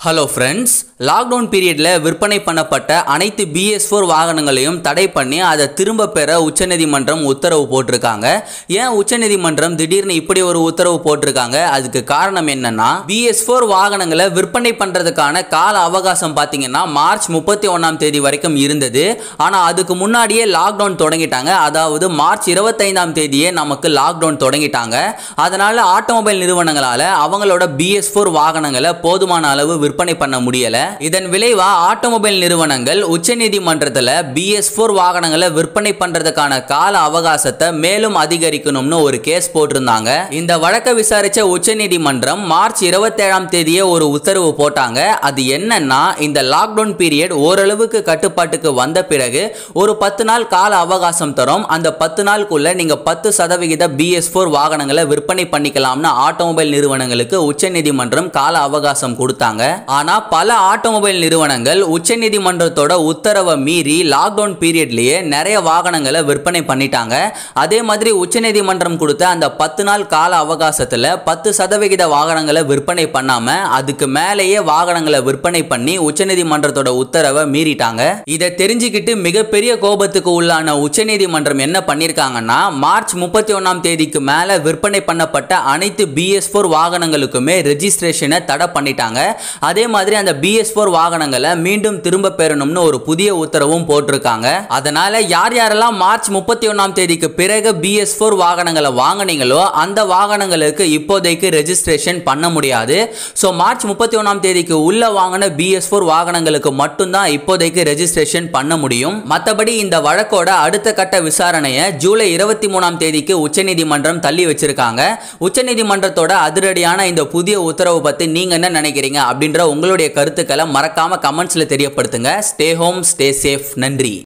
hello friends lockdown பீரியடில் விற்பனை பண்ணப்பட்ட அனைத்து பிஎஸ் ஃபோர் வாகனங்களையும் தடை பண்ணி அதை திரும்ப பெற உச்சநீதிமன்றம் உத்தரவு போட்டிருக்காங்க ஏன் உச்சநீதிமன்றம் திடீர்னு இப்படி ஒரு உத்தரவு போட்டிருக்காங்க அதுக்கு காரணம் என்னன்னா பிஎஸ் ஃபோர் வாகனங்களை விற்பனை பண்ணுறதுக்கான கால அவகாசம் பார்த்தீங்கன்னா மார்ச் முப்பத்தி ஒன்றாம் தேதி வரைக்கும் இருந்தது ஆனால் அதுக்கு முன்னாடியே லாக்டவுன் தொடங்கிட்டாங்க அதாவது மார்ச் இருபத்தைந்தாம் தேதியே நமக்கு லாக்டவுன் தொடங்கிட்டாங்க அதனால ஆட்டோமொபைல் நிறுவனங்களால் அவங்களோட பிஎஸ் ஃபோர் வாகனங்களை போதுமான அளவு விற்பனை பண்ண முடியல இதன் விளைவா ஆட்டோமொபைல் நிறுவனங்கள் உச்சநீதிமன்றத்தில் பிஎஸ் ஃபோர் வாகனங்களை விற்பனை பண்றதுக்கான கால அவகாசத்தை மேலும் அதிகரிக்கணும்னு ஒரு கேஸ் போட்டிருந்தாங்க இந்த வழக்கை விசாரிச்ச உச்சநீதிமன்றம் மார்ச் இருபத்தேழாம் தேதியே ஒரு உத்தரவு போட்டாங்க அது என்னன்னா இந்த லாக்டவுன் பீரியட் ஓரளவுக்கு கட்டுப்பாட்டுக்கு வந்த பிறகு ஒரு பத்து நாள் கால அவகாசம் தரும் அந்த பத்து நாளுக்குள்ள நீங்க பத்து சதவிகித பிஎஸ் ஃபோர் வாகனங்களை விற்பனை பண்ணிக்கலாம்னு ஆட்டோமொபைல் நிறுவனங்களுக்கு உச்சநீதிமன்றம் கால அவகாசம் கொடுத்தாங்க ஆனா பல ஆட்டோமொபைல் நிறுவனங்கள் உச்சநீதிமன்றத்தோட உத்தரவை மீறி லாக்டவுன் பீரியட்லயே நிறைய வாகனங்களை விற்பனை பண்ணிட்டாங்க அதே மாதிரி உச்சநீதிமன்றம் கொடுத்த அந்த பத்து நாள் கால அவகாசத்துல பத்து சதவிகித வாகனங்களை விற்பனை பண்ணாம அதுக்கு மேலேயே வாகனங்களை விற்பனை பண்ணி உச்சநீதிமன்றத்தோட உத்தரவை மீறிட்டாங்க இதை தெரிஞ்சுக்கிட்டு மிகப்பெரிய கோபத்துக்கு உள்ளான உச்சநீதிமன்றம் என்ன பண்ணிருக்காங்கன்னா மார்ச் முப்பத்தி ஒன்னாம் தேதிக்கு மேல விற்பனை பண்ணப்பட்ட அனைத்து பிஎஸ் ஃபோர் வாகனங்களுக்குமே ரெஜிஸ்ட்ரேஷனை தடை பண்ணிட்டாங்க அதே மாதிரி அந்த பிஎஸ் ஃபோர் வாகனங்களை மீண்டும் திரும்ப பெறணும்னு ஒரு புதிய உத்தரவும் போட்டிருக்காங்க அதனால யார் யாரெல்லாம் மார்ச் முப்பத்தி ஒன்னாம் தேதிக்கு பிறகு பிஎஸ் ஃபோர் வாகனங்களை வாங்குனீங்களோ அந்த வாகனங்களுக்கு இப்போதைக்கு ரெஜிஸ்ட்ரேஷன் பண்ண முடியாது ஸோ மார்ச் முப்பத்தி ஒன்னாம் தேதிக்கு உள்ள வாங்கின பிஎஸ் ஃபோர் வாகனங்களுக்கு மட்டும்தான் இப்போதைக்கு ரெஜிஸ்ட்ரேஷன் பண்ண முடியும் மற்றபடி இந்த வழக்கோட அடுத்த கட்ட விசாரணையை ஜூலை இருபத்தி மூணாம் தேதிக்கு உச்சநீதிமன்றம் தள்ளி வச்சிருக்காங்க உச்சநீதிமன்றத்தோட அதிரடியான இந்த புதிய உத்தரவு பத்தி நீங்க என்ன நினைக்கிறீங்க அப்படின்ற உங்களுடைய கருத்துக்களை மறக்காம கமெண்ட்ஸ்ல தெரியப்படுத்துங்க ஸ்டே ஹோம் ஸ்டே சேஃப் நன்றி